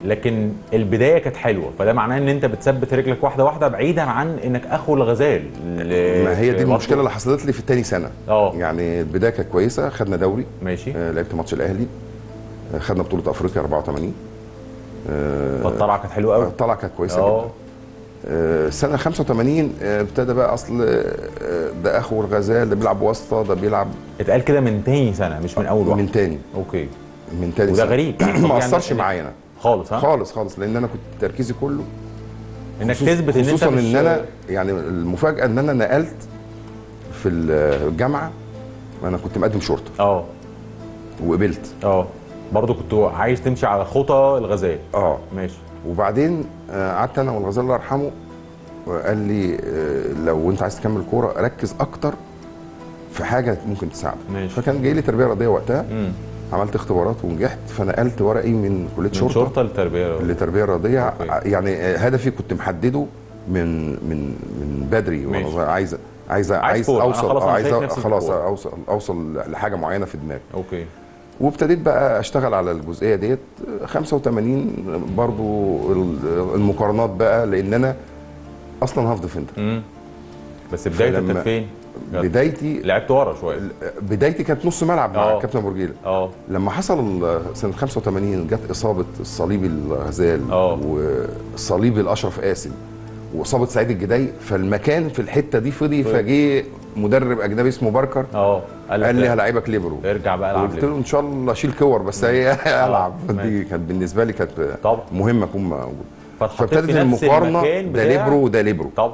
لكن البدايه كانت حلوه فده معناه ان انت بتثبت رجلك واحده واحده بعيدا عن انك اخو الغزال اللي ما هي دي في المشكله برضه- اللي حصلت لي في التاني سنه اه يعني البدايه كانت كويسه خدنا دوري ماشي آه، لعبت ماتش الاهلي آه، خدنا بطوله افريقيا 84 آه، فالطلعه كانت حلوه قوي الطلعه كانت كويسه اه جدا آه، سنه 85 آه، ابتدى بقى اصل آه، ده اخو الغزال ده بيلعب واسطه ده بيلعب اتقال كده من تاني سنه مش من اول واحده من تاني اوكي من تاني وده سنة. غريب يعني ما طبيعي اثرش إن- معايا انا خالص ها خالص خالص لان انا كنت تركيزي كله انك خصوص- تثبت ان انت خصوصا مش ان انا يعني المفاجاه ان انا نقلت في الجامعه انا كنت مقدم شرطه اه وقبلت اه برضه كنت عايز تمشي على خطى الغزال اه ماشي وبعدين آه، قعدت انا والغزال الله يرحمه وقال لي آه، لو انت عايز تكمل كوره ركز اكتر في حاجه ممكن تساعدك ماشي. فكان جاي لي تربيه رياضيه وقتها امم عملت اختبارات ونجحت فنقلت ورقي من كليه من شرطه شرطه لتربيه لتربيه رياضيه أوكي. ع- يعني آه، هدفي كنت محدده من من من بدري وانا ماشي. صغير. عايز عايز عايز كورة. أنا اوصل خلاص آه، أنا عايز شايف أ- نفسي في خلاص الكورة. اوصل اوصل لحاجه معينه في دماغي اوكي وابتديت بقى اشتغل على الجزئيه ديت 85 برضو ال- المقارنات بقى لان انا اصلا هاف ديفندر امم بس بدايتك فلما- كانت فين؟ كانت- بدايتي لعبت ورا شويه بدايتي كانت نص ملعب مع آه. كابتن برجيله اه لما حصل ال- سنه 85 جت اصابه الصليبي الغزال آه. والصليبي الاشرف قاسم واصابه سعيد الجداي فالمكان في الحته دي فضي فجه مدرب اجنبي اسمه باركر اه لك قال لي لا، هلاعبك ليبرو ارجع بقى العب قلت ليه له ان شاء الله اشيل كور بس هي العب ماشي. دي كانت بالنسبه لي كانت طبعا. مهمه اكون موجود فاتحطيت فابتدت في نفس المقارنه المكان ده بتاع- ليبرو وده ليبرو طب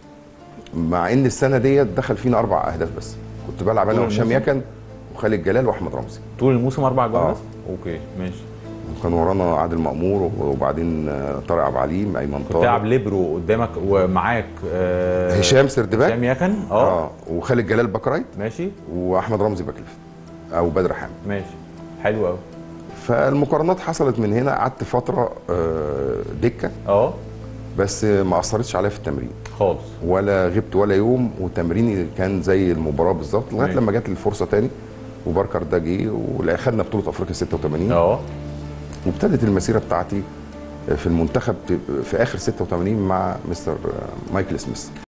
مع ان السنه ديت دخل فينا اربع اهداف بس كنت بلعب انا طول وهشام الموسم؟ يكن وخالد جلال واحمد رمزي طول الموسم اربع جوان آه. بس؟ اوكي ماشي وكان ورانا عادل مأمور وبعدين آه، طارق عبد العليم ايمن كنت تلعب طارق ليبرو قدامك ومعاك آه هشام سردباك هشام يكن اه اه وخالد جلال باك رايت ماشي واحمد رمزي باك ليفت او بدر حامد ماشي حلو قوي فالمقارنات حصلت من هنا قعدت فتره آه، دكه اه بس ما اثرتش عليا في التمرين خالص ولا غبت ولا يوم وتمريني كان زي المباراه بالظبط لغايه ماشي. لما جات لي الفرصه تاني وباركر ده جه وخدنا بطوله افريقيا 86 اه وابتدت المسيره بتاعتي في المنتخب في اخر 86 مع مستر مايكل سميث